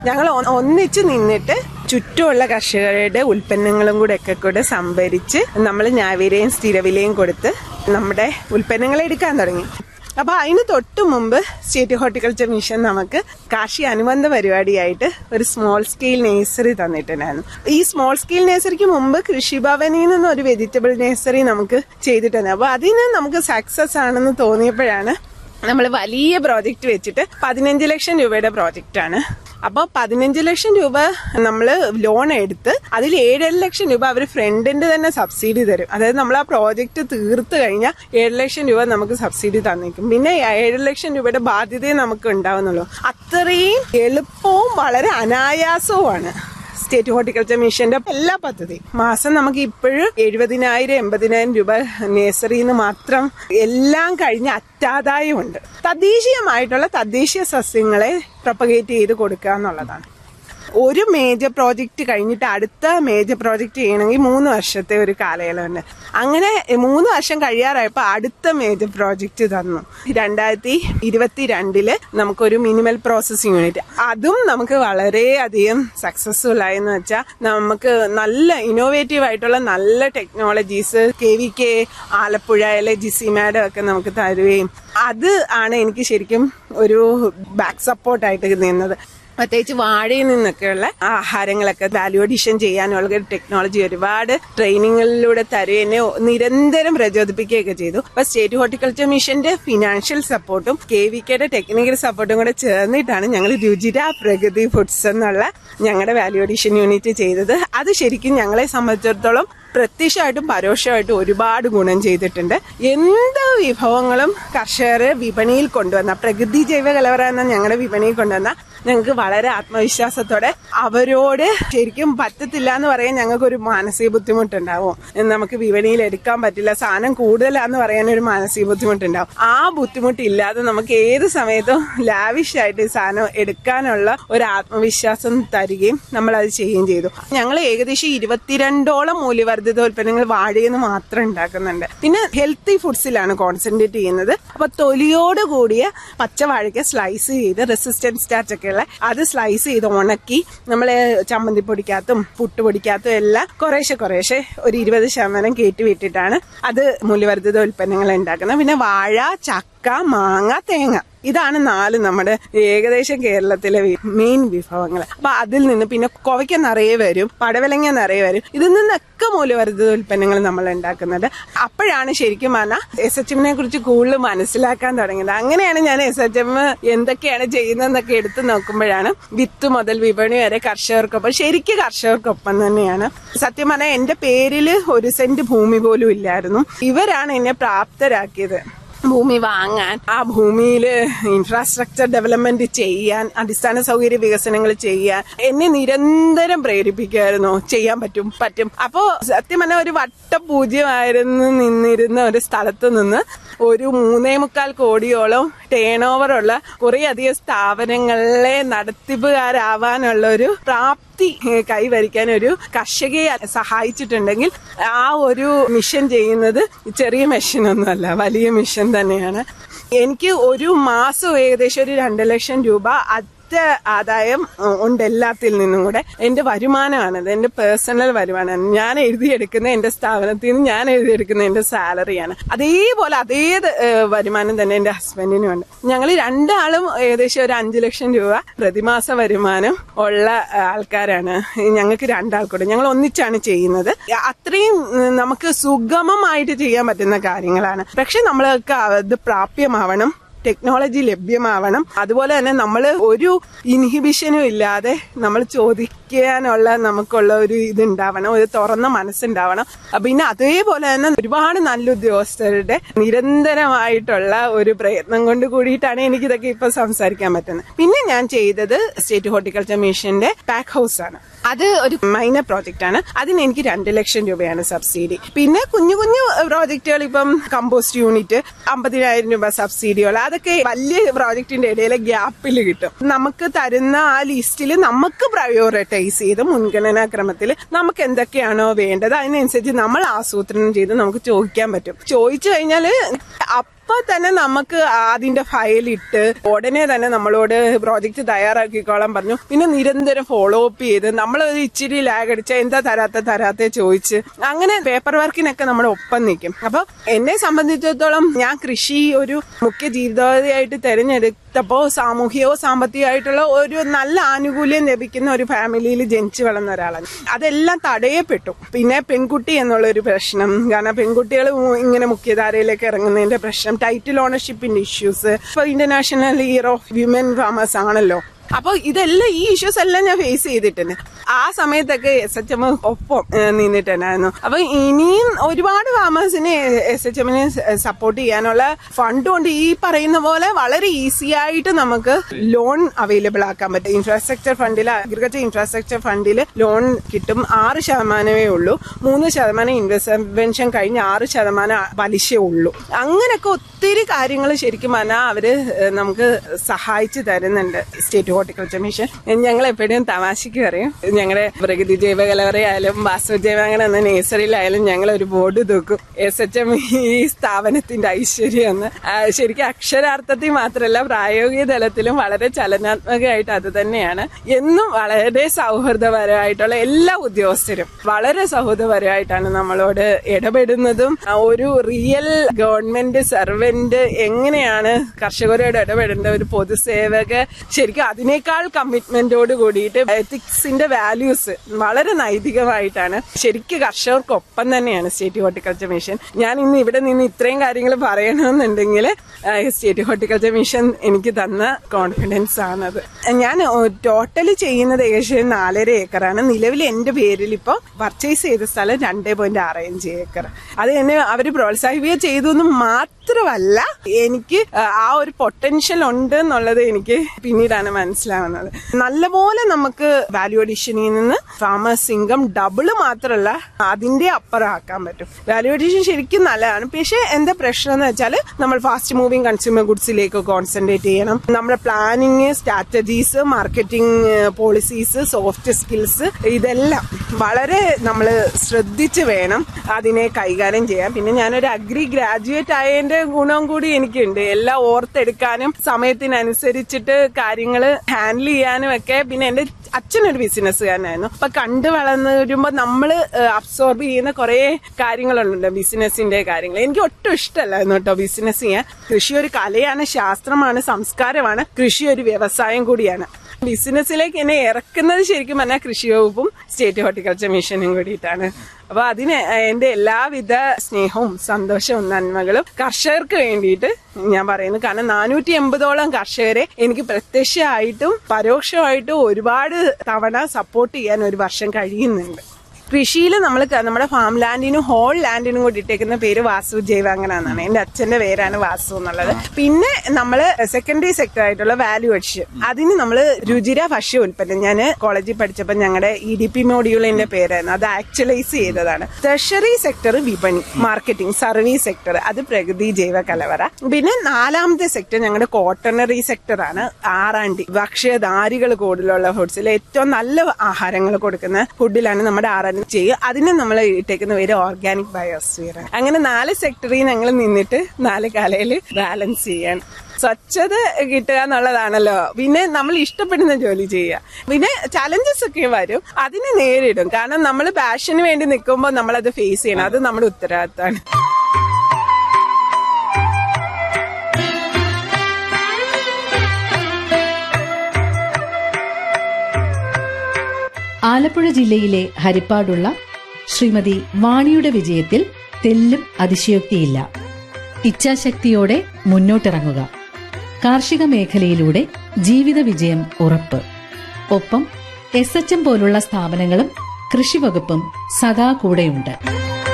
ഞങ്ങൾ ഒ- ഒന്നിച്ച് നിന്നിട്ട് ചുറ്റുമുള്ള കർഷകരുടെ ഉൽപ്പന്നങ്ങളും കൂടെ ഒക്കെ കൂടെ സംഭരിച്ച് നമ്മൾ ന്യായവിലയും സ്ഥിരവിലയും കൊടുത്ത് നമ്മുടെ ഉൽപ്പന്നങ്ങൾ എടുക്കാൻ തുടങ്ങി അപ്പൊ അതിന് തൊട്ട് മുമ്പ് സ്റ്റേറ്റ് ഹോർട്ടിക്കൾച്ചർ മിഷൻ നമുക്ക് കാർഷിക അനുബന്ധ പരിപാടിയായിട്ട് ഒരു സ്മോൾ സ്കെയിൽ നേഴ്സറി തന്നിട്ടുണ്ടായിരുന്നു ഈ സ്മോൾ സ്കെയിൽ നേഴ്സറിക്ക് മുമ്പ് കൃഷിഭവനിൽ നിന്ന് ഒരു വെജിറ്റബിൾ നേഴ്സറി നമുക്ക് ചെയ്തിട്ടുണ്ട് അപ്പൊ അതിന് നമുക്ക് സക്സസ് ആണെന്ന് തോന്നിയപ്പോഴാണ് നമ്മൾ വലിയ പ്രോജക്റ്റ് വെച്ചിട്ട് പതിനഞ്ച് ലക്ഷം രൂപയുടെ പ്രോജക്റ്റ് ആണ് അപ്പോൾ പതിനഞ്ച് ലക്ഷം രൂപ നമ്മൾ ലോൺ എടുത്ത് അതിൽ ഏഴര ലക്ഷം രൂപ അവർ ഫ്രണ്ടിന്റെ തന്നെ സബ്സിഡി തരും അതായത് നമ്മൾ ആ പ്രോജക്റ്റ് തീർത്ത് കഴിഞ്ഞാൽ ഏഴ് ലക്ഷം രൂപ നമുക്ക് സബ്സിഡി തന്നേക്കും പിന്നെ ഏഴ് ലക്ഷം രൂപയുടെ ബാധ്യതയെ നമുക്ക് ഉണ്ടാവുന്നുള്ളൂ അത്രയും എളുപ്പവും വളരെ അനായാസവുമാണ് സ്റ്റേറ്റ് ഹോർട്ടിക്കൾച്ചർ മിഷന്റെ എല്ലാ പദ്ധതിയും മാസം നമുക്ക് ഇപ്പോഴും എഴുപതിനായിരം എൺപതിനായിരം രൂപ നേഴ്സറിന്ന് മാത്രം എല്ലാം കഴിഞ്ഞ് അറ്റാദായമുണ്ട് തദ്ദേശീയമായിട്ടുള്ള തദ്ദേശീയ സസ്യങ്ങളെ പ്രൊപ്പഗേറ്റ് ചെയ്ത് കൊടുക്കുക എന്നുള്ളതാണ് ഒരു മേജർ പ്രോജക്റ്റ് കഴിഞ്ഞിട്ട് അടുത്ത മേജർ പ്രോജക്റ്റ് ചെയ്യണമെങ്കിൽ മൂന്ന് വർഷത്തെ ഒരു കാലയളവുണ്ട് അങ്ങനെ മൂന്ന് വർഷം കഴിയാറായപ്പോൾ അടുത്ത മേജർ പ്രോജക്റ്റ് തന്നു രണ്ടായിരത്തി ഇരുപത്തിരണ്ടില് നമുക്കൊരു മിനിമൽ പ്രോസസ്സിംഗ് യൂണിറ്റ് അതും നമുക്ക് വളരെയധികം സക്സസ്ഫുൾ ആയെന്ന് വെച്ചാൽ നമുക്ക് നല്ല ഇന്നോവേറ്റീവ് ആയിട്ടുള്ള നല്ല ടെക്നോളജീസ് കെ വി കെ ആലപ്പുഴയിലെ ജിസി മാഡം ഒക്കെ നമുക്ക് തരുകയും അത് ആണ് എനിക്ക് ശരിക്കും ഒരു ബാക്ക് സപ്പോർട്ടായിട്ട് നിന്നത് പ്രത്യേകിച്ച് വാഴയിൽ നിന്നൊക്കെയുള്ള ആഹാരങ്ങളൊക്കെ വാല്യൂ അഡീഷൻ ചെയ്യാനുള്ള ടെക്നോളജി ഒരുപാട് ട്രെയിനിങ്ങിലൂടെ തരുകയും നിരന്തരം പ്രചോദിപ്പിക്കുകയൊക്കെ ചെയ്തു അപ്പൊ സ്റ്റേറ്റ് ഹോർട്ടിക്കൾച്ചർ മിഷന്റെ ഫിനാൻഷ്യൽ സപ്പോർട്ടും കെ വി കെയുടെ ടെക്നിക്കൽ സപ്പോർട്ടും കൂടെ ചേർന്നിട്ടാണ് ഞങ്ങൾ രുചിര പ്രഗതി ഫുഡ്സ് എന്നുള്ള ഞങ്ങളുടെ വാല്യൂ അഡീഷൻ യൂണിറ്റ് ചെയ്തത് അത് ശരിക്കും ഞങ്ങളെ സംബന്ധിച്ചിടത്തോളം പ്രത്യക്ഷമായിട്ടും പരോക്ഷമായിട്ടും ഒരുപാട് ഗുണം ചെയ്തിട്ടുണ്ട് എന്ത് വിഭവങ്ങളും കർഷകർ വിപണിയിൽ കൊണ്ടുവന്ന പ്രകൃതി ജൈവ കലവറ എന്ന ഞങ്ങളുടെ വിപണിയിൽ കൊണ്ടുവന്ന ഞങ്ങൾക്ക് വളരെ ആത്മവിശ്വാസത്തോടെ അവരോട് ശരിക്കും പറ്റത്തില്ല എന്ന് പറയാൻ ഞങ്ങൾക്ക് ഒരു മാനസിക ബുദ്ധിമുട്ടുണ്ടാവും നമുക്ക് വിപണിയിൽ എടുക്കാൻ പറ്റില്ല സാധനം കൂടുതലാന്ന് പറയാൻ ഒരു മാനസിക ബുദ്ധിമുട്ടുണ്ടാവും ആ ബുദ്ധിമുട്ടില്ലാതെ നമുക്ക് ഏത് സമയത്തും ലാവിഷായിട്ട് ഈ സാധനം എടുക്കാനുള്ള ഒരു ആത്മവിശ്വാസം തരികയും നമ്മൾ അത് ചെയ്യുകയും ചെയ്തു ഞങ്ങൾ ഏകദേശം ഇരുപത്തിരണ്ടോളം മൂല്യവർദ്ധിത ഉൽപ്പന്നങ്ങൾ വാഴയിൽ നിന്ന് മാത്രം ഉണ്ടാക്കുന്നുണ്ട് പിന്നെ ഹെൽത്തി ഫുഡ്സിലാണ് കോൺസെൻട്രേറ്റ് ചെയ്യുന്നത് അപ്പൊ തൊലിയോട് കൂടിയ പച്ചവാഴയ്ക്ക് സ്ലൈസ് ചെയ്ത് റെസിസ്റ്റൻസ് സ്റ്റാർച്ച് ഒക്കെ ഉള്ള അത് സ്ലൈസ് ചെയ്ത് ഉണക്കി നമ്മൾ ചമ്മന്തി പൊടിക്കകത്തും പുട്ടുപൊടിക്കകത്തും എല്ലാം കുറേശ്ശെ കുറേശ്ശെ ഒരു ഇരുപത് ശതമാനം കയറ്റി വിട്ടിട്ടാണ് അത് മൂല്യവർദ്ധിത ഉൽപ്പന്നങ്ങൾ ഉണ്ടാക്കുന്നത് പിന്നെ വാഴ ചക്ക മാങ്ങ തേങ്ങ ഇതാണ് നാല് നമ്മുടെ ഏകദേശം കേരളത്തിലെ മെയിൻ വിഭവങ്ങൾ അപ്പൊ അതിൽ നിന്ന് പിന്നെ കോവയ്ക്ക നിറയെ വരും പടവലങ്ങ നിറയെ വരും ഇതിൽ നിന്നൊക്കെ മൂല്യവർദ്ധിത ഉൽപ്പന്നങ്ങൾ നമ്മൾ ഉണ്ടാക്കുന്നുണ്ട് അപ്പോഴാണ് ശരിക്കും പറഞ്ഞാൽ എസ് എച്ച് എമ്മിനെ കുറിച്ച് കൂടുതൽ മനസ്സിലാക്കാൻ തുടങ്ങിയത് അങ്ങനെയാണ് ഞാൻ എസ് എച്ച് എം എന്തൊക്കെയാണ് ചെയ്യുന്നതെന്നൊക്കെ എടുത്തു നോക്കുമ്പോഴാണ് വിത്ത് മുതൽ വിപണി വരെ കർഷകർക്കൊപ്പം ശരിക്കും കർഷകർക്കൊപ്പം തന്നെയാണ് സത്യം പറഞ്ഞാൽ എന്റെ പേരില് ഒരു സെന്റ് ഭൂമി പോലും ഇല്ലായിരുന്നു ഇവരാണ് എന്നെ പ്രാപ്തരാക്കിയത് ഭൂമി വാങ്ങാൻ ആ ഭൂമിയിൽ ഇൻഫ്രാസ്ട്രക്ചർ ഡെവലപ്മെന്റ് ചെയ്യാൻ അടിസ്ഥാന സൗകര്യ വികസനങ്ങൾ ചെയ്യാൻ എന്നെ നിരന്തരം പ്രേരിപ്പിക്കുമായിരുന്നു ചെയ്യാൻ പറ്റും പറ്റും അപ്പോ സത്യം പറഞ്ഞാൽ ഒരു വട്ടപൂജ്യമായിരുന്നു നിന്നിരുന്ന ഒരു സ്ഥലത്ത് നിന്ന് ഒരു മൂന്നേ മുക്കാൽ കോടിയോളം ടേൺ ഓവർ ഉള്ള കുറേ അധികം സ്ഥാപനങ്ങളെ നടത്തിപ്പുകാരാവാനുള്ള ഒരു പ്രാപ്തി ഏഹ്, കൈവരിക്കാൻ ഒരു കർഷകയെ സഹായിച്ചിട്ടുണ്ടെങ്കിൽ ആ ഒരു മിഷൻ ചെയ്യുന്നത് ചെറിയ മെഷീനൊന്നുമല്ല വലിയ മിഷൻ തന്നെയാണ് എനിക്ക് ഒരു മാസം ഏകദേശം ഒരു രണ്ട് ലക്ഷം രൂപ ഒറ്റ ആദായം ഉം, ഉണ്ട് എല്ലാത്തിൽ നിന്നും കൂടെ എന്റെ വരുമാനമാണത് എന്റെ പേഴ്സണൽ വരുമാനമാണ് ഞാൻ എഴുതിയെടുക്കുന്ന എന്റെ സ്ഥാപനത്തിൽ നിന്ന് ഞാൻ എഴുതിയെടുക്കുന്ന എന്റെ സാലറിയാണ് അതേപോലെ അതേ ഏഹ്, വരുമാനം തന്നെ എന്റെ ഹസ്ബൻഡിനും ഉണ്ട് ഞങ്ങൾ രണ്ടാളും ഏകദേശം ഒരു അഞ്ചു ലക്ഷം രൂപ പ്രതിമാസ വരുമാനം ഉള്ള ഏഹ്, ആൾക്കാരാണ് ഞങ്ങൾക്ക് രണ്ടാൾക്കൂടെ ഞങ്ങൾ ഒന്നിച്ചാണ് ചെയ്യുന്നത് അത്രയും ഉം, നമുക്ക് സുഗമമായിട്ട് ചെയ്യാൻ പറ്റുന്ന കാര്യങ്ങളാണ് പക്ഷെ നമ്മൾക്ക് അത് പ്രാപ്യമാവണം ടെക്നോളജി ലഭ്യമാവണം അതുപോലെ തന്നെ നമ്മൾ ഒരു ഇൻഹിബിഷനും ഇല്ലാതെ നമ്മൾ ചോദിക്കാനുള്ള നമുക്കുള്ള ഒരു ഇതുണ്ടാവണം ഒരു തുറന്ന മനസ്സുണ്ടാവണം അപ്പൊ പിന്നെ അതേപോലെ തന്നെ ഒരുപാട് നല്ല ഉദ്യോഗസ്ഥരുടെ നിരന്തരമായിട്ടുള്ള ഒരു പ്രയത്നം കൊണ്ട് കൂടിയിട്ടാണ് എനിക്ക് ഇതൊക്കെ ഇപ്പൊ സംസാരിക്കാൻ പറ്റുന്നത് പിന്നെ ഞാൻ ചെയ്തത് സ്റ്റേറ്റ് ഹോർട്ടിക്കൾച്ചർ മിഷന്റെ പാക്ക് ഹൗസ് ആണ് അത് ഒരു മൈനർ പ്രോജക്റ്റ് ആണ് അതിന് എനിക്ക് രണ്ട് ലക്ഷം രൂപയാണ് സബ്സിഡി പിന്നെ കുഞ്ഞു കുഞ്ഞു പ്രോജക്റ്റുകൾ ഇപ്പം കമ്പോസ്റ്റ് യൂണിറ്റ് അമ്പതിനായിരം രൂപ സബ്സിഡികൾ അതൊക്കെ വലിയ പ്രോജക്റ്റിന്റെ ഇടയിലെ ഗ്യാപ്പിൽ കിട്ടും നമുക്ക് തരുന്ന ആ ലിസ്റ്റിൽ നമുക്ക് പ്രയോറിറ്റൈസ് ചെയ്ത് മുൻഗണനാ ക്രമത്തിൽ നമുക്ക് എന്തൊക്കെയാണോ വേണ്ടത് അതിനനുസരിച്ച് നമ്മൾ ആസൂത്രണം ചെയ്ത് നമുക്ക് ചോദിക്കാൻ പറ്റും ചോദിച്ചു കഴിഞ്ഞാൽ അപ്പ അപ്പൊ തന്നെ നമുക്ക് അതിന്റെ ഫയൽ ഇട്ട് ഉടനെ തന്നെ നമ്മളോട് പ്രോജക്റ്റ് തയ്യാറാക്കിക്കോളാൻ പറഞ്ഞു പിന്നെ നിരന്തരം ഫോളോ അപ്പ് ചെയ്ത് നമ്മൾ ഒരു ഇച്ചിരി ലാഗ് അടിച്ച എന്താ തരാത്ത തരാത്തെ ചോദിച്ച് അങ്ങനെ പേപ്പർ വർക്കിനൊക്കെ നമ്മുടെ ഒപ്പം നിൽക്കും അപ്പൊ എന്നെ സംബന്ധിച്ചിടത്തോളം ഞാൻ കൃഷി ഒരു മുഖ്യ ജീവിതോപാധിയായിട്ട് തെരഞ്ഞെടുത്തപ്പോ സാമൂഹികവോ സാമ്പത്തികമായിട്ടുള്ള ഒരു നല്ല ആനുകൂല്യം ലഭിക്കുന്ന ഒരു ഫാമിലിയിൽ ജനിച്ചു വളർന്ന ഒരാളാണ് അതെല്ലാം തടയപ്പെട്ടു പിന്നെ പെൺകുട്ടി എന്നുള്ള ഒരു പ്രശ്നം കാരണം പെൺകുട്ടികൾ ഇങ്ങനെ മുഖ്യധാരയിലേക്ക് ഇറങ്ങുന്നതിന്റെ പ്രശ്നം ടൈറ്റിൽ ഓണർഷിപ്പിന്റെ ഇഷ്യൂസ് ഇപ്പൊ international year of women farmers ആണല്ലോ അപ്പൊ ഇതെല്ലാം ഈ ഇഷ്യൂസ് എല്ലാം ഞാൻ ഫേസ് ചെയ്തിട്ടുണ്ട് ആ സമയത്തൊക്കെ എസ് എച്ച് എം ഒപ്പം ഏഹ്, നിന്നിട്ടുണ്ടായിരുന്നു അപ്പൊ ഇനിയും ഒരുപാട് ഫാമേഴ്സിനെ എസ് എച്ച് എമ്മിനെ സപ്പോർട്ട് ചെയ്യാനുള്ള ഫണ്ട് കൊണ്ട് ഈ പറയുന്ന പോലെ വളരെ ഈസി ആയിട്ട് നമുക്ക് ലോൺ അവൈലബിൾ ആക്കാൻ പറ്റും ഇൻഫ്രാസ്ട്രക്ചർ ഫണ്ടിൽ അഗ്രികൾച്ചർ ഇൻഫ്രാസ്ട്രക്ചർ ഫണ്ടിൽ ലോൺ കിട്ടും ആറ് ശതമാനമേ ഉള്ളൂ മൂന്ന് ശതമാനം ഇൻവെസ്റ്റ്മെൻഷൻ കഴിഞ്ഞ് ആറ് ശതമാനം പലിശ ഉള്ളൂ അങ്ങനെയൊക്കെ ഒത്തിരി കാര്യങ്ങൾ ശരിക്കും പറഞ്ഞാൽ അവര് ഏഹ്, നമുക്ക് സഹായിച്ചു തരുന്നുണ്ട് സ്റ്റേറ്റ് ഹോർട്ടിക്കൾച്ചർ മിഷൻ ഞങ്ങൾ എപ്പോഴും തമാശക്ക് പറയും ഞങ്ങളുടെ പ്രകൃതി ജൈവ കലവറയായാലും വാസ്തു ജൈവാങ്കണ എന്ന നേഴ്സറിയിലായാലും ഞങ്ങൾ ഒരു ബോർഡ് തൂക്കും എസ് എച്ച് എം ഈ സ്ഥാപനത്തിന്റെ ഐശ്വര്യം എന്ന് ആ, ശരിക്കും അക്ഷരാർത്ഥത്തിൽ മാത്രമല്ല പ്രായോഗിക തലത്തിലും വളരെ ചലനാത്മകമായിട്ട് അത് തന്നെയാണ് എന്നും വളരെ സൗഹൃദപരമായിട്ടുള്ള എല്ലാ ഉദ്യോഗസ്ഥരും വളരെ സൗഹൃദപരമായിട്ടാണ് നമ്മളോട് ഇടപെടുന്നതും ആ, ഒരു റിയൽ ഗവൺമെന്റ് സർവന്റ് എങ്ങനെയാണ് കർഷകരോട് ഇടപെടേണ്ട ഒരു പൊതുസേവക ശരിക്കും അതിനേക്കാൾ കമ്മിറ്റ്മെന്റോട് കൂടിയിട്ട് എത്തിക്സിന്റെ വാല്യൂസ് വളരെ നൈതികമായിട്ടാണ് ശരിക്കും കർഷകർക്കൊപ്പം തന്നെയാണ് സ്റ്റേറ്റ് ഹോർട്ടിക്കൾച്ചർ മിഷൻ ഞാൻ ഇന്ന് ഇവിടെ നിന്ന് ഇത്രയും കാര്യങ്ങൾ പറയണമെന്നുണ്ടെങ്കിൽ സ്റ്റേറ്റ് ഹോർട്ടിക്കൾച്ചർ മിഷൻ എനിക്ക് തന്ന കോൺഫിഡൻസ് ആണത് ഞാൻ ടോട്ടല് ചെയ്യുന്നത് ഏകദേശം നാലര ഏക്കറാണ് നിലവിൽ എന്റെ പേരിൽ ഇപ്പോൾ പർച്ചേസ് ചെയ്ത സ്ഥലം രണ്ടേ പോയിന്റ് ആറ് അഞ്ച് ഏക്കർ അത് എന്നെ അവർ പ്രോത്സാഹിപ്പിക്കുക ചെയ്തു എന്ന് മാത്രമല്ല എനിക്ക് ആ ഒരു പൊട്ടൻഷ്യൽ ഉണ്ട് എന്നുള്ളത് എനിക്ക് പിന്നീടാണ് മനസ്സിലാവുന്നത് നല്ലപോലെ നമുക്ക് വാല്യൂ അഡീഷനിൽ നിന്ന് ഫാമേഴ്സ് ഇൻകം ഡബിള് മാത്രമല്ല അതിന്റെ അപ്പുറം ആക്കാൻ പറ്റും വാല്യൂ അഡീഷൻ ശരിക്കും നല്ലതാണ് പക്ഷേ എന്താ പ്രശ്നം എന്ന് വെച്ചാൽ നമ്മൾ ഫാസ്റ്റ് മൂവിങ് കൺസ്യൂമർ ഗുഡ്സിലേക്ക് കോൺസെൻട്രേറ്റ് ചെയ്യണം നമ്മുടെ planning strategies marketing policies soft skills ഇതെല്ലാം വളരെ നമ്മൾ ശ്രദ്ധിച്ച് വേണം അതിനെ കൈകാര്യം ചെയ്യാൻ പിന്നെ ഞാനൊരു അഗ്രി ഗ്രാജുവേറ്റ് ആയതിന്റെ ഗുണം കൂടി എനിക്കുണ്ട് എല്ലാം ഓർത്തെടുക്കാനും സമയത്തിനനുസരിച്ചിട്ട് കാര്യങ്ങൾ ഹാൻഡിൽ ചെയ്യാനും ഒക്കെ പിന്നെ എന്റെ അച്ഛനൊരു ബിസിനസ്സുകാരനായിരുന്നു അപ്പൊ കണ്ടു വളർന്നു വരുമ്പോ നമ്മള് അബ്സോർബ് ചെയ്യുന്ന കുറെ കാര്യങ്ങളുണ്ട് ബിസിനസിന്റെ കാര്യങ്ങൾ എനിക്ക് ഒട്ടും ഇഷ്ടമല്ലായിരുന്നു കേട്ടോ ബിസിനസ് ചെയ്യാൻ കൃഷി ഒരു കലയാണ് ശാസ്ത്രമാണ് സംസ്കാരമാണ് കൃഷി ഒരു വ്യവസായം കൂടിയാണ് ബിസിനസ്സിലേക്ക് എന്നെ ഇറക്കുന്നത് ശരിക്കും പറഞ്ഞാൽ കൃഷി വകുപ്പും സ്റ്റേറ്റ് ഹോർട്ടിക്കൾച്ചർ മിഷനും കൂടിയിട്ടാണ് അപ്പൊ അതിന് എന്റെ എല്ലാവിധ സ്നേഹവും സന്തോഷവും നന്മകളും കർഷകർക്ക് വേണ്ടിയിട്ട് ഞാൻ പറയുന്നു കാരണം നാനൂറ്റി എൺപതോളം കർഷകരെ എനിക്ക് പ്രത്യക്ഷമായിട്ടും പരോക്ഷമായിട്ടും ഒരുപാട് തവണ സപ്പോർട്ട് ചെയ്യാൻ ഒരു വർഷം കഴിയുന്നുണ്ട് കൃഷിയിൽ നമ്മൾ നമ്മുടെ ഫാം ലാൻഡിനും ഹോൾ ലാൻഡിനും കൂടി ഇട്ടേക്കുന്ന പേര് വാസു ജൈവാങ്കന എന്നാണ് എന്റെ അച്ഛന്റെ പേരാണ് വാസു എന്നുള്ളത് പിന്നെ നമ്മൾ സെക്കൻഡറി സെക്ടർ ആയിട്ടുള്ള വാല്യൂ അഡിഷൻ അതിന് നമ്മൾ രുചിര ഭക്ഷ്യ ഉൽപ്പന്നം ഞാൻ കോളേജിൽ പഠിച്ചപ്പോൾ ഞങ്ങളുടെ ഇ ഡി പി മോഡ്യൂളിന്റെ പേരായിരുന്നു അത് ആക്ച്വലൈസ് ചെയ്തതാണ് ട്രഷറി സെക്ടർ വിപണി മാർക്കറ്റിംഗ് സർവീസ് സെക്ടർ അത് പ്രകൃതി ജൈവ കലവറ പിന്നെ നാലാമത്തെ സെക്ടർ ഞങ്ങളുടെ കോട്ടണറി സെക്ടറാണ് ആറാണ്ടി ഭക്ഷ്യധാരികൾ കൂടുതലുള്ള ഫുഡ്സിൽ ഏറ്റവും നല്ല ആഹാരങ്ങൾ കൊടുക്കുന്ന ഫുഡിലാണ് നമ്മുടെ ആറാണ്ടി ചെയ്യുക അതിന് നമ്മൾ ഇട്ടേക്കുന്ന പേര് ഓർഗാനിക് ബയോസ്ഫിയർ അങ്ങനെ നാല് സെക്ടറിൽ ഞങ്ങൾ നിന്നിട്ട് നാല് കലയിൽ ബാലൻസ് ചെയ്യാൻ സ്വച്ഛത കിട്ടുക എന്നുള്ളതാണല്ലോ പിന്നെ നമ്മൾ ഇഷ്ടപ്പെടുന്ന ജോലി ചെയ്യുക പിന്നെ ചലഞ്ചസ് ഒക്കെ വരും അതിനെ നേരിടും കാരണം നമ്മൾ പാഷന് വേണ്ടി നിൽക്കുമ്പോൾ നമ്മൾ അത് ഫേസ് ചെയ്യണം അത് നമ്മുടെ ഉത്തരവാദിത്തമാണ് ആലപ്പുഴ ജില്ലയിലെ ഹരിപ്പാടുള്ള ശ്രീമതി വാണിയുടെ വിജയത്തിൽ തെല്ലും അതിശയോക്തിയില്ല ഇച്ഛാശക്തിയോടെ മുന്നോട്ടിറങ്ങുക കാർഷിക മേഖലയിലൂടെ ജീവിത വിജയം ഉറപ്പ് ഒപ്പം എസ് എച്ച് എം പോലുള്ള സ്ഥാപനങ്ങളും കൃഷിവകുപ്പും സദാ കൂടെയുണ്ട്